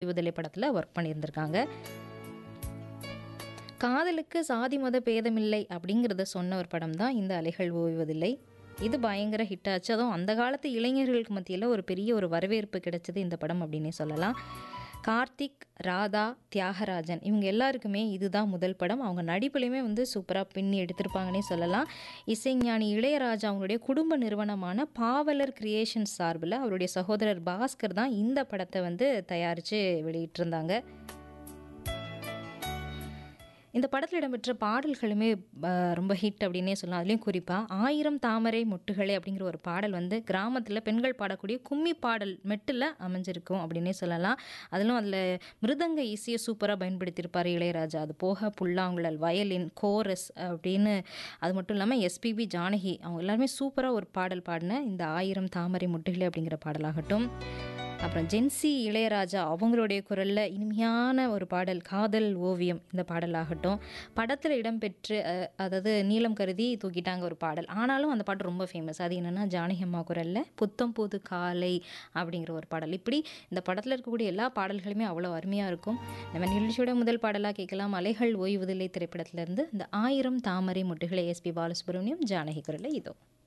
ஓய்வதில்லை படத்தில் ஒர்க் பண்ணியிருந்திருக்காங்க காதலுக்கு சாதி மத பேதமில்லை அப்படிங்கிறத சொன்ன ஒரு படம் தான் இந்த அலைகள் ஓய்வதில்லை இது பயங்கர ஹிட் ஆச்சு அதுவும் அந்த காலத்து இளைஞர்களுக்கு மத்தியில் ஒரு பெரிய ஒரு வரவேற்பு கிடைச்சது இந்த படம் அப்படின்னே சொல்லலாம் கார்த்திக் ராதா தியாகராஜன் இவங்க எல்லாருக்குமே இதுதான் முதல் படம் அவங்க நடிப்புலையுமே வந்து சூப்பராக பின்னி எடுத்திருப்பாங்கன்னே சொல்லலாம் இசைஞானி இளையராஜா அவங்களுடைய குடும்ப நிறுவனமான பாவலர் கிரியேஷன்ஸ் சார்பில் அவருடைய சகோதரர் பாஸ்கர் தான் இந்த படத்தை வந்து தயாரித்து வெளியிட்டிருந்தாங்க இந்த படத்தில் இடம்பெற்ற பாடல்களுமே அஹ், ரொம்ப ஹிட் அப்படின்னே சொல்லலாம் அதுலேயும் குறிப்பாக ஆயிரம் தாமரை மொட்டுகளே அப்படிங்கிற ஒரு பாடல் வந்து கிராமத்தில் பெண்கள் பாடக்கூடிய கும்மி பாடல் மெட்டில் அமைஞ்சிருக்கும் அப்படின்னே சொல்லலாம் அதிலும் அதில் மிருதங்க இசையை சூப்பராக பயன்படுத்தியிருப்பார் இளையராஜா அது போக புல்லாங்குழல் வயலின் கோரஸ் அப்படின்னு அது மட்டும் இல்லாமல் எஸ்பிபி ஜானகி அவங்க எல்லாருமே சூப்பராக ஒரு பாடல் பாடின இந்த ஆயிரம் தாமரை மொட்டுகளே அப்படிங்கிற பாடலாகட்டும் அப்புறம் ஜென்சி இளையராஜா அவங்களுடைய குரலில் இனிமையான ஒரு பாடல் காதல் ஓவியம் இந்த பாடலாகட்டும் படத்தில் இடம்பெற்று அஹ், அதாவது நீளம் கருதி தூக்கிட்டாங்க ஒரு பாடல் ஆனாலும் அந்த பாட்டு ரொம்ப ஃபேமஸ் அது என்னென்னா ஜானகி அம்மா குரலில் புத்தம் புது காலை அப்படிங்கிற ஒரு பாடல் இப்படி இந்த படத்தில் இருக்கக்கூடிய எல்லா பாடல்களுமே அவ்வளோ அருமையாக இருக்கும் நம்ம நிகழ்ச்சியோட முதல் பாடலாக கேட்கலாம் அலைகள் ஓய்வுதில்லை திரைப்படத்திலிருந்து இந்த ஆயிரம் தாமரை முட்டுகளை எஸ்பி பாலசுப்ரமணியம் ஜானகி குரலில் இதோ